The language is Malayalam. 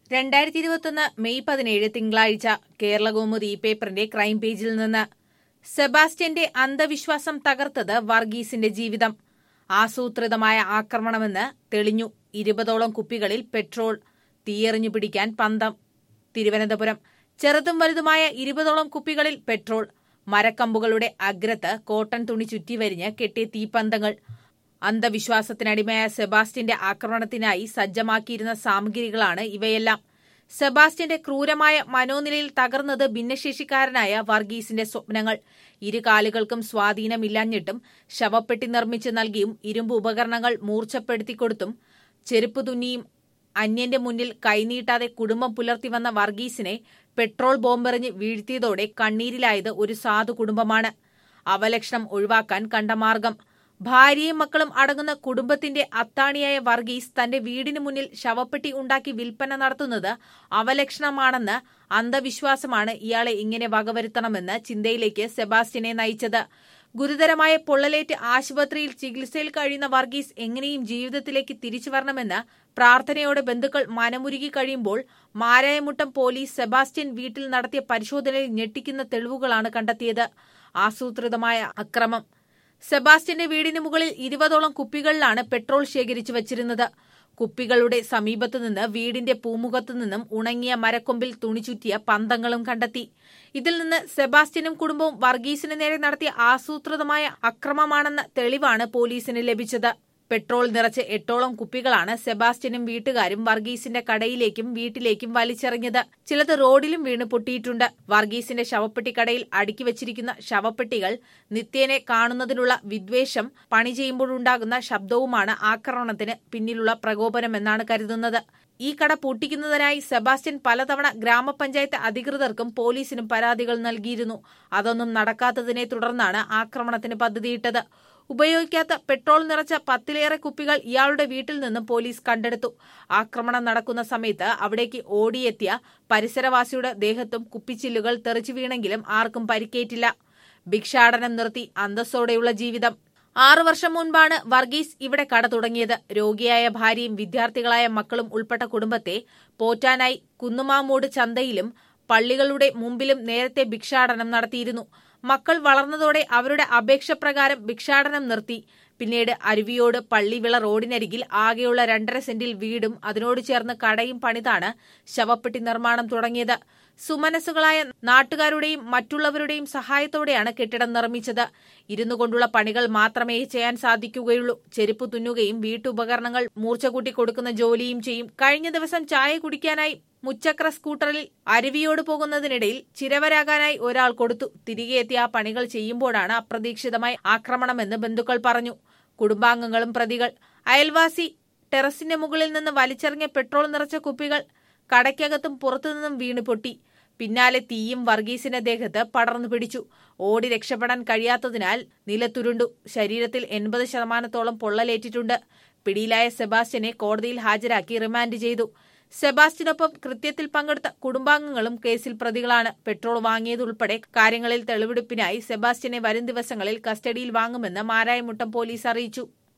രണ്ടായിരത്തി ഇരുപത്തൊന്ന് മെയ് പതിനേഴ് തിങ്കളാഴ്ച കേരളകൗമുദി പേപ്പറിന്റെ ക്രൈം പേജിൽ നിന്ന് സെബാസ്റ്റ്യന്റെ അന്ധവിശ്വാസം തകർത്തത് വർഗീസിന്റെ ജീവിതം ആസൂത്രിതമായ ആക്രമണമെന്ന് തെളിഞ്ഞു ഇരുപതോളം കുപ്പികളിൽ പെട്രോൾ തീയെറിഞ്ഞു പിടിക്കാൻ പന്തം തിരുവനന്തപുരം ചെറുതും വലുതുമായ ഇരുപതോളം കുപ്പികളിൽ പെട്രോൾ മരക്കമ്പുകളുടെ അഗ്രത്ത് കോട്ടൺ തുണി ചുറ്റിവരിഞ്ഞ് കെട്ടിയ തീപ്പന്തങ്ങൾ അന്ധവിശ്വാസത്തിനടിമയായ സെബാസ്റ്റ്യന്റെ ആക്രമണത്തിനായി സജ്ജമാക്കിയിരുന്ന സാമഗ്രികളാണ് ഇവയെല്ലാം സെബാസ്റ്റ്യന്റെ ക്രൂരമായ മനോനിലയിൽ തകർന്നത് ഭിന്നശേഷിക്കാരനായ വർഗീസിന്റെ സ്വപ്നങ്ങൾ ഇരു കാലുകൾക്കും സ്വാധീനമില്ലാഞ്ഞിട്ടും ശവപ്പെട്ടി നിർമ്മിച്ച് നൽകിയും ഇരുമ്പ് ഉപകരണങ്ങൾ മൂർച്ചപ്പെടുത്തിക്കൊടുത്തും ചെരുപ്പ് തുന്നിയും അന്യന്റെ മുന്നിൽ കൈനീട്ടാതെ കുടുംബം പുലർത്തി വന്ന വർഗീസിനെ പെട്രോൾ ബോംബെറിഞ്ഞ് വീഴ്ത്തിയതോടെ കണ്ണീരിലായത് ഒരു സാധു കുടുംബമാണ് അവലക്ഷണം ഒഴിവാക്കാൻ കണ്ട മാർഗം ഭാര്യയും മക്കളും അടങ്ങുന്ന കുടുംബത്തിന്റെ അത്താണിയായ വർഗീസ് തന്റെ വീടിന് മുന്നിൽ ശവപ്പെട്ടി ഉണ്ടാക്കി വിൽപ്പന നടത്തുന്നത് അവലക്ഷണമാണെന്ന് അന്ധവിശ്വാസമാണ് ഇയാളെ ഇങ്ങനെ വകവരുത്തണമെന്ന് ചിന്തയിലേക്ക് സെബാസ്റ്റ്യനെ നയിച്ചത് ഗുരുതരമായ പൊള്ളലേറ്റ് ആശുപത്രിയിൽ ചികിത്സയിൽ കഴിയുന്ന വർഗീസ് എങ്ങനെയും ജീവിതത്തിലേക്ക് തിരിച്ചു വരണമെന്ന് പ്രാർത്ഥനയോടെ ബന്ധുക്കൾ മനമുരുകി കഴിയുമ്പോൾ മാരായമുട്ടം പോലീസ് സെബാസ്റ്റ്യൻ വീട്ടിൽ നടത്തിയ പരിശോധനയിൽ ഞെട്ടിക്കുന്ന തെളിവുകളാണ് കണ്ടെത്തിയത് ആസൂത്രിതമായ അക്രമം സെബാസ്റ്റ്യന്റെ വീടിന് മുകളിൽ ഇരുപതോളം കുപ്പികളിലാണ് പെട്രോൾ ശേഖരിച്ചു വച്ചിരുന്നത് കുപ്പികളുടെ സമീപത്തു നിന്ന് വീടിന്റെ പൂമുഖത്തു നിന്നും ഉണങ്ങിയ മരക്കൊമ്പിൽ തുണിചുറ്റിയ പന്തങ്ങളും കണ്ടെത്തി ഇതിൽ നിന്ന് സെബാസ്റ്റ്യനും കുടുംബവും വർഗീസിന് നേരെ നടത്തിയ ആസൂത്രിതമായ അക്രമമാണെന്ന തെളിവാണ് പോലീസിന് ലഭിച്ചത് പെട്രോൾ നിറച്ച് എട്ടോളം കുപ്പികളാണ് സെബാസ്റ്റ്യനും വീട്ടുകാരും വർഗീസിന്റെ കടയിലേക്കും വീട്ടിലേക്കും വലിച്ചെറിഞ്ഞത് ചിലത് റോഡിലും വീണ് പൊട്ടിയിട്ടുണ്ട് വർഗീസിന്റെ ശവപ്പെട്ടി കടയിൽ അടുക്കി വച്ചിരിക്കുന്ന ശവപ്പെട്ടികൾ നിത്യേനെ കാണുന്നതിനുള്ള വിദ്വേഷം പണി ചെയ്യുമ്പോഴുണ്ടാകുന്ന ശബ്ദവുമാണ് ആക്രമണത്തിന് പിന്നിലുള്ള പ്രകോപനമെന്നാണ് കരുതുന്നത് ഈ കട പൂട്ടിക്കുന്നതിനായി സെബാസ്റ്റ്യൻ പലതവണ ഗ്രാമപഞ്ചായത്ത് അധികൃതർക്കും പോലീസിനും പരാതികൾ നൽകിയിരുന്നു അതൊന്നും നടക്കാത്തതിനെ തുടർന്നാണ് ആക്രമണത്തിന് പദ്ധതിയിട്ടത് ഉപയോഗിക്കാത്ത പെട്രോൾ നിറച്ച പത്തിലേറെ കുപ്പികൾ ഇയാളുടെ വീട്ടിൽ നിന്നും പോലീസ് കണ്ടെടുത്തു ആക്രമണം നടക്കുന്ന സമയത്ത് അവിടേക്ക് ഓടിയെത്തിയ പരിസരവാസിയുടെ ദേഹത്തും കുപ്പിച്ചില്ലുകൾ തെറിച്ചു വീണെങ്കിലും ആർക്കും പരിക്കേറ്റില്ല ഭിക്ഷാടനം നിർത്തി അന്തസ്സോടെയുള്ള ജീവിതം ആറു വർഷം മുൻപാണ് വർഗീസ് ഇവിടെ കട തുടങ്ങിയത് രോഗിയായ ഭാര്യയും വിദ്യാർത്ഥികളായ മക്കളും ഉൾപ്പെട്ട കുടുംബത്തെ പോറ്റാനായി കുന്നുമാമൂട് ചന്തയിലും പള്ളികളുടെ മുമ്പിലും നേരത്തെ ഭിക്ഷാടനം നടത്തിയിരുന്നു മക്കൾ വളർന്നതോടെ അവരുടെ അപേക്ഷ പ്രകാരം ഭിക്ഷാടനം നിർത്തി പിന്നീട് അരുവിയോട് പള്ളിവിള റോഡിനരികിൽ ആകെയുള്ള രണ്ടര സെന്റിൽ വീടും അതിനോട് ചേർന്ന് കടയും പണിതാണ് ശവപ്പെട്ടി നിർമ്മാണം തുടങ്ങിയത് സുമനസ്സുകളായ നാട്ടുകാരുടെയും മറ്റുള്ളവരുടെയും സഹായത്തോടെയാണ് കെട്ടിടം നിർമ്മിച്ചത് ഇരുന്നു കൊണ്ടുള്ള പണികൾ മാത്രമേ ചെയ്യാൻ സാധിക്കുകയുള്ളൂ ചെരുപ്പ് തുന്നുകയും വീട്ടുപകരണങ്ങൾ മൂർച്ച കൂട്ടി കൊടുക്കുന്ന ജോലിയും ചെയ്യും കഴിഞ്ഞ ദിവസം ചായ കുടിക്കാനായി മുച്ചക്ര സ്കൂട്ടറിൽ അരുവിയോട് പോകുന്നതിനിടയിൽ ചിരവരാകാനായി ഒരാൾ കൊടുത്തു തിരികെ എത്തിയ ആ പണികൾ ചെയ്യുമ്പോഴാണ് അപ്രതീക്ഷിതമായി ആക്രമണമെന്ന് ബന്ധുക്കൾ പറഞ്ഞു കുടുംബാംഗങ്ങളും പ്രതികൾ അയൽവാസി ടെറസിന്റെ മുകളിൽ നിന്ന് വലിച്ചെറിഞ്ഞ പെട്രോൾ നിറച്ച കുപ്പികൾ കടയ്ക്കകത്തും പുറത്തുനിന്നും വീണ് പൊട്ടി പിന്നാലെ തീയും വർഗീസിന്റെ ദേഹത്ത് പടർന്നു പിടിച്ചു ഓടി രക്ഷപ്പെടാൻ കഴിയാത്തതിനാൽ നിലത്തുരുണ്ടു ശരീരത്തിൽ എൺപത് ശതമാനത്തോളം പൊള്ളലേറ്റിട്ടുണ്ട് പിടിയിലായ സെബാസ്റ്റ്യനെ കോടതിയിൽ ഹാജരാക്കി റിമാൻഡ് ചെയ്തു സെബാസ്റ്റ്യനൊപ്പം കൃത്യത്തിൽ പങ്കെടുത്ത കുടുംബാംഗങ്ങളും കേസിൽ പ്രതികളാണ് പെട്രോൾ വാങ്ങിയതുൾപ്പെടെ കാര്യങ്ങളിൽ തെളിവെടുപ്പിനായി സെബാസ്റ്റ്യനെ വരും ദിവസങ്ങളിൽ കസ്റ്റഡിയിൽ വാങ്ങുമെന്ന് മാരായമുട്ടം പോലീസ് അറിയിച്ചു